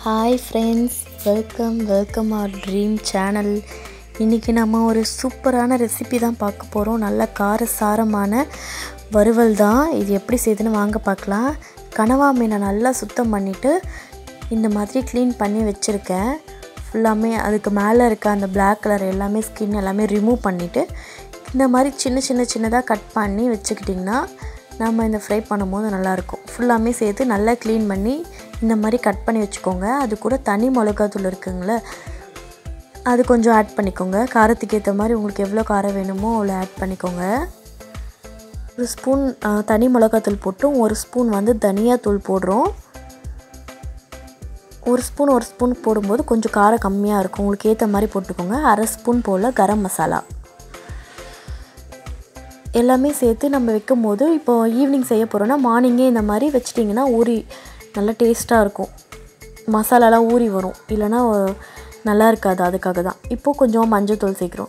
hi friends welcome welcome our dream channel இன்றைக்கி நம்ம ஒரு சூப்பரான ரெசிபி தான் பார்க்க போகிறோம் நல்ல கார சாரமான வறுவல் தான் இது எப்படி செய்யுதுன்னு வாங்க பார்க்கலாம் கனவா மீனை நல்லா சுத்தம் பண்ணிவிட்டு இந்த மாதிரி க்ளீன் பண்ணி வச்சுருக்கேன் ஃபுல்லாமே அதுக்கு மேலே இருக்க அந்த Black கலர் எல்லாமே ஸ்கின் எல்லாமே ரிமூவ் பண்ணிவிட்டு இந்த மாதிரி சின்ன சின்ன சின்னதாக கட் பண்ணி வச்சுக்கிட்டிங்கன்னா நம்ம இந்த ஃப்ரை பண்ணும்போது நல்லாயிருக்கும் ஃபுல்லாமே சேர்த்து நல்லா க்ளீன் பண்ணி இந்த மாதிரி கட் பண்ணி வச்சுக்கோங்க அது கூட தனி மிளகாத்தூள் இருக்குங்களே அது கொஞ்சம் ஆட் பண்ணிக்கோங்க காரத்துக்கு ஏற்ற மாதிரி உங்களுக்கு எவ்வளோ காரம் வேணுமோ அவ்வளோ ஆட் பண்ணிக்கோங்க ஒரு ஸ்பூன் தனி மிளகாத்தூள் போட்டும் ஒரு ஸ்பூன் வந்து தனியாத்தூள் போடுறோம் ஒரு ஸ்பூன் ஒரு ஸ்பூன் போடும்போது கொஞ்சம் காரம் கம்மியாக இருக்கும் உங்களுக்கு ஏற்ற மாதிரி போட்டுக்கோங்க அரை ஸ்பூன் போல் கரம் மசாலா எல்லாமே சேர்த்து நம்ம வைக்கும் போது இப்போ ஈவினிங் செய்ய போகிறோன்னா மார்னிங்கே இந்த மாதிரி வச்சிட்டிங்கன்னா ஊறி நல்லா டேஸ்ட்டாக இருக்கும் மசாலாலாம் ஊறி வரும் இல்லைன்னா நல்லா இருக்காது அதுக்காக தான் இப்போது கொஞ்சம் மஞ்சள்தூள் சேர்க்குறோம்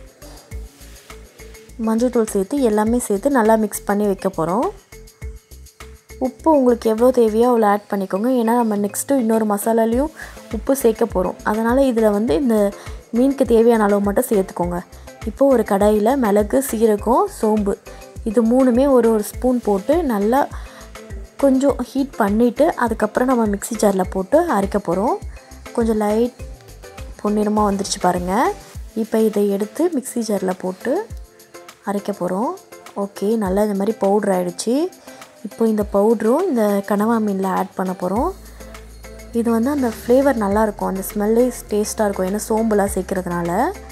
மஞ்சள்தூள் சேர்த்து எல்லாமே சேர்த்து நல்லா மிக்ஸ் பண்ணி வைக்க போகிறோம் உப்பு உங்களுக்கு எவ்வளோ தேவையோ அவ்வளோ ஆட் பண்ணிக்கோங்க ஏன்னா நம்ம நெக்ஸ்ட்டு இன்னொரு மசாலாலையும் உப்பு சேர்க்க போகிறோம் அதனால் இதில் வந்து இந்த மீனுக்கு தேவையான அளவு மட்டும் சேர்த்துக்கோங்க இப்போது ஒரு கடாயில் மிளகு சீரகம் சோம்பு இது மூணுமே ஒரு ஒரு ஸ்பூன் போட்டு நல்லா கொஞ்சம் ஹீட் பண்ணிவிட்டு அதுக்கப்புறம் நம்ம மிக்ஸி ஜாரில் போட்டு அரைக்க போகிறோம் கொஞ்சம் லைட் பொன்னிறமாக வந்துருச்சு பாருங்கள் இப்போ இதை எடுத்து மிக்ஸி ஜாரில் போட்டு அரைக்க போகிறோம் ஓகே நல்லா இந்த மாதிரி பவுட்ரு ஆகிடுச்சு இப்போ இந்த பவுட்ரும் இந்த கனவா மீனில் ஆட் பண்ண போகிறோம் இது வந்து அந்த ஃப்ளேவர் நல்லாயிருக்கும் அந்த ஸ்மெல்லே டேஸ்ட்டாக இருக்கும் ஏன்னா சோம்புலாம் சேர்க்குறதுனால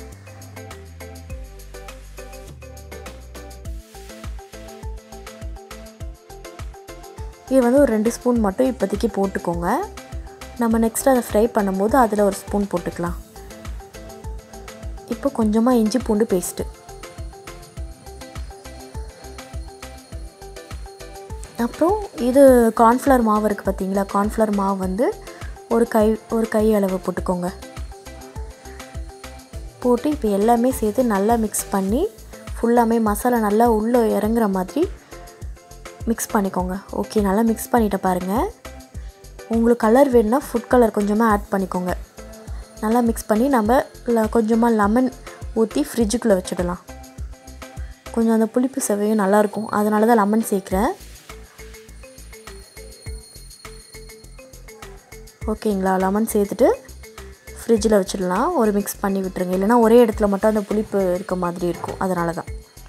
இது வந்து ஒரு ரெண்டு ஸ்பூன் மட்டும் இப்போதைக்கு போட்டுக்கோங்க நம்ம நெக்ஸ்ட் அதை ஃப்ரை பண்ணும்போது அதில் ஒரு ஸ்பூன் போட்டுக்கலாம் இப்போ கொஞ்சமாக இஞ்சி பூண்டு பேஸ்ட்டு அப்புறம் இது கார்ன்ஃப்ளவர் மாவு இருக்குது பார்த்தீங்களா கார்ன்ஃப்ளவர் மாவு வந்து ஒரு கை ஒரு கை அளவு போட்டுக்கோங்க போட்டு இப்போ எல்லாமே சேர்த்து நல்லா மிக்ஸ் பண்ணி ஃபுல்லாமே மசாலா நல்லா உள்ளே இறங்குற மாதிரி மிக்ஸ் பண்ணிக்கோங்க ஓகே நல்லா மிக்ஸ் பண்ணிட்ட பாருங்கள் உங்களுக்கு கலர் வேணும்னா ஃபுட் கலர் கொஞ்சமாக ஆட் பண்ணிக்கோங்க நல்லா மிக்ஸ் பண்ணி நம்ம கொஞ்சமாக லெமன் ஊற்றி ஃப்ரிட்ஜுக்குள்ளே வச்சிடலாம் கொஞ்சம் அந்த புளிப்பு செவையும் நல்லாயிருக்கும் அதனால தான் லெமன் சேர்க்குறேன் ஓகேங்களா லெமன் சேர்த்துட்டு ஃப்ரிட்ஜில் வச்சிடலாம் ஒரு மிக்ஸ் பண்ணி விட்டுருங்க இல்லைனா ஒரே இடத்துல மட்டும் அந்த புளிப்பு இருக்க மாதிரி இருக்கும் அதனால தான்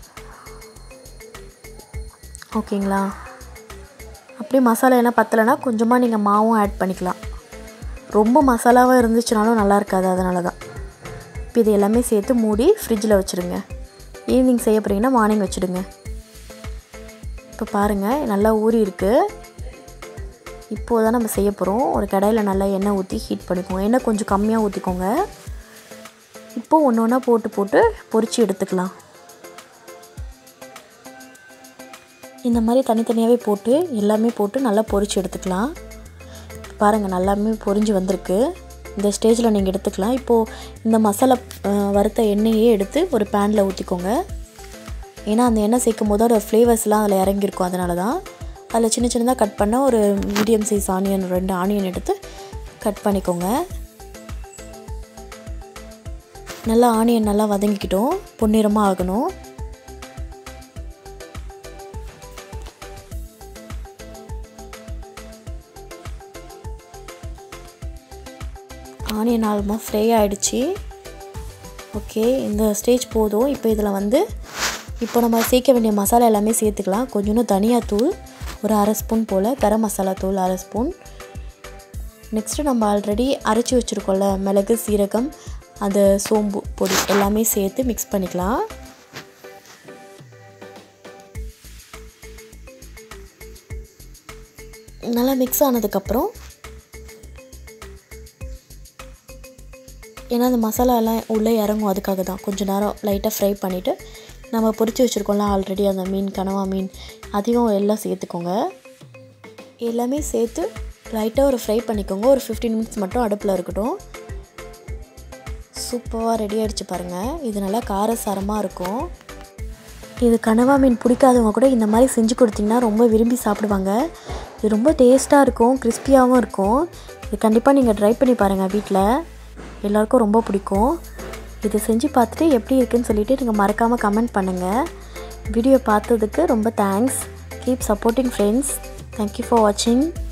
ஓகேங்களா அப்படியே மசாலா என்ன பத்தலைன்னா கொஞ்சமாக நீங்கள் மாவும் ஆட் பண்ணிக்கலாம் ரொம்ப மசாலாவாக இருந்துச்சுனாலும் நல்லா இருக்காது அதனால தான் இப்போ இது எல்லாமே சேர்த்து மூடி ஃப்ரிட்ஜில் வச்சுருங்க ஈவினிங் செய்ய போகிறீங்கன்னா மார்னிங் வச்சுடுங்க இப்போ பாருங்கள் நல்லா ஊறி இருக்குது இப்போது தான் நம்ம செய்ய போகிறோம் ஒரு கடாயில் நல்லா எண்ணெய் ஊற்றி ஹீட் பண்ணிக்கோங்க எண்ணெய் கொஞ்சம் கம்மியாக ஊற்றிக்கோங்க இப்போது ஒன்று ஒன்றா போட்டு போட்டு பொரித்து எடுத்துக்கலாம் இந்த மாதிரி தனித்தனியாகவே போட்டு எல்லாமே போட்டு நல்லா பொரித்து எடுத்துக்கலாம் பாருங்கள் நல்லாமே பொரிஞ்சு வந்திருக்கு இந்த ஸ்டேஜில் நீங்கள் எடுத்துக்கலாம் இப்போது இந்த மசாலா வறுத்த எண்ணெயே எடுத்து ஒரு பேனில் ஊற்றிக்கோங்க ஏன்னா அந்த எண்ணெய் சேர்க்கும் போது அதோட ஃப்ளேவர்ஸ்லாம் அதில் இறங்கியிருக்கும் அதனால தான் அதில் சின்ன சின்னதாக கட் பண்ண ஒரு மீடியம் சைஸ் ஆனியன் ரெண்டு ஆனியன் எடுத்து கட் பண்ணிக்கோங்க நல்லா ஆனியன் நல்லா வதங்கிக்கிட்டோம் பொன்னிறமாக ஆகணும் ஆனியன் ஆல்மோஸ்ட் ஃப்ரை ஆகிடுச்சு ஓகே இந்த ஸ்டேஜ் போதும் இப்போ இதில் வந்து இப்போ நம்ம சேர்க்க வேண்டிய மசாலா எல்லாமே சேர்த்துக்கலாம் கொஞ்சோண்டு தனியாத்தூள் ஒரு அரை ஸ்பூன் போல் கரம் மசாலா தூள் அரை ஸ்பூன் நெக்ஸ்ட்டு நம்ம ஆல்ரெடி அரைச்சி வச்சுருக்கோம்ல மிளகு சீரகம் அது சோம்பு பொடி எல்லாமே சேர்த்து மிக்ஸ் பண்ணிக்கலாம் நல்லா மிக்ஸ் ஆனதுக்கப்புறம் ஏன்னா அந்த மசாலாலாம் உள்ளே இறங்கும் அதுக்காக தான் கொஞ்சம் நேரம் லைட்டாக ஃப்ரை பண்ணிவிட்டு நம்ம பொரித்து வச்சுருக்கோம்ல ஆல்ரெடி அந்த மீன் கனவா மீன் அதையும் எல்லாம் சேர்த்துக்கோங்க எல்லாமே சேர்த்து லைட்டாக ஒரு ஃப்ரை பண்ணிக்கோங்க ஒரு ஃபிஃப்டீன் மினிட்ஸ் மட்டும் அடுப்பில் இருக்கட்டும் சூப்பராக ரெடி ஆகிடுச்சு பாருங்கள் இது நல்லா காரசாரமாக இருக்கும் இது கனவா மீன் பிடிக்காதவங்க கூட இந்த மாதிரி செஞ்சு கொடுத்தீங்கன்னா ரொம்ப விரும்பி சாப்பிடுவாங்க இது ரொம்ப டேஸ்ட்டாக இருக்கும் கிறிஸ்பியாகவும் இருக்கும் இது கண்டிப்பாக நீங்கள் ட்ரை பண்ணி பாருங்கள் வீட்டில் எல்லாருக்கும் ரொம்ப பிடிக்கும் இது செஞ்சு பார்த்துட்டு எப்படி இருக்குன்னு சொல்லிட்டு நீங்கள் மறக்காமல் கமெண்ட் பண்ணுங்கள் வீடியோ பார்த்ததுக்கு ரொம்ப thanks keep supporting friends thank you for வாட்சிங்